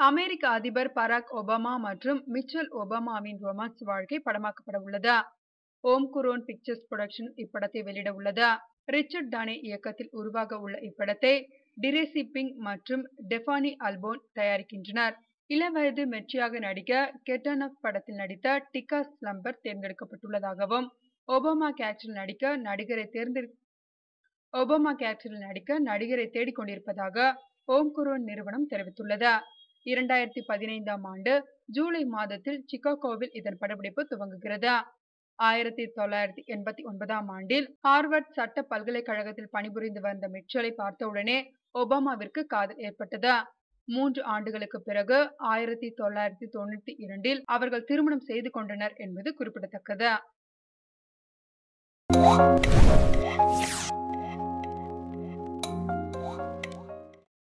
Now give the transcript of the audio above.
அமெரிக்க அதிபர் Barack Obama மற்றும் Michelle ஒபாமாவின் ரொமான்ஸ் வாழ்க்கை படமாக்கப்பட உள்ளதா ஓம் குரோன் பிக்சர்ஸ் புரொடக்ஷன் இப்படத்தை வெளியிட உள்ளதா ரிச்சர்ட் டானே இயக்கத்தில் உருவாக உள்ள இப்படத்தை டிரேசி பிங் மற்றும் டெஃபானி அல்போன் தயாரிக்கின்றனர் இளவயது மெச்சியாக நடிக்க கெட்டனப் படத்தில் நடித்த டிகா ஸ்லம்பர் தேர்ந்தெடுக்கப்பட்டுள்ளதாகவும் ஒபாமா கேரக்டரில் நடிக்க நடிகரை தேர்ந்தெடு ஒபாமா கேரக்டரில் நடிக்க நடிகரை தேடிக்கொண்டிருப்பதாக ஓம் குரோன் நிறுவனம் தெரிவித்துள்ளது இரண்டாயிரத்தி பதினைந்தாம் ஆண்டு ஜூலை மாதத்தில் சிகாகோவில் இதன் படப்பிடிப்பு துவங்குகிறது ஆயிரத்தி தொள்ளாயிரத்தி எண்பத்தி ஒன்பதாம் ஆண்டில் ஹார்வர்ட் சட்ட பல்கலைக்கழகத்தில் பணிபுரிந்து வந்த மிச்சலை பார்த்தவுடனே ஒபாமாவிற்கு காதல் ஏற்பட்டது மூன்று ஆண்டுகளுக்கு பிறகு ஆயிரத்தி தொள்ளாயிரத்தி தொண்ணூத்தி இரண்டில் அவர்கள் திருமணம் செய்து கொண்டனர் என்பது குறிப்பிடத்தக்கது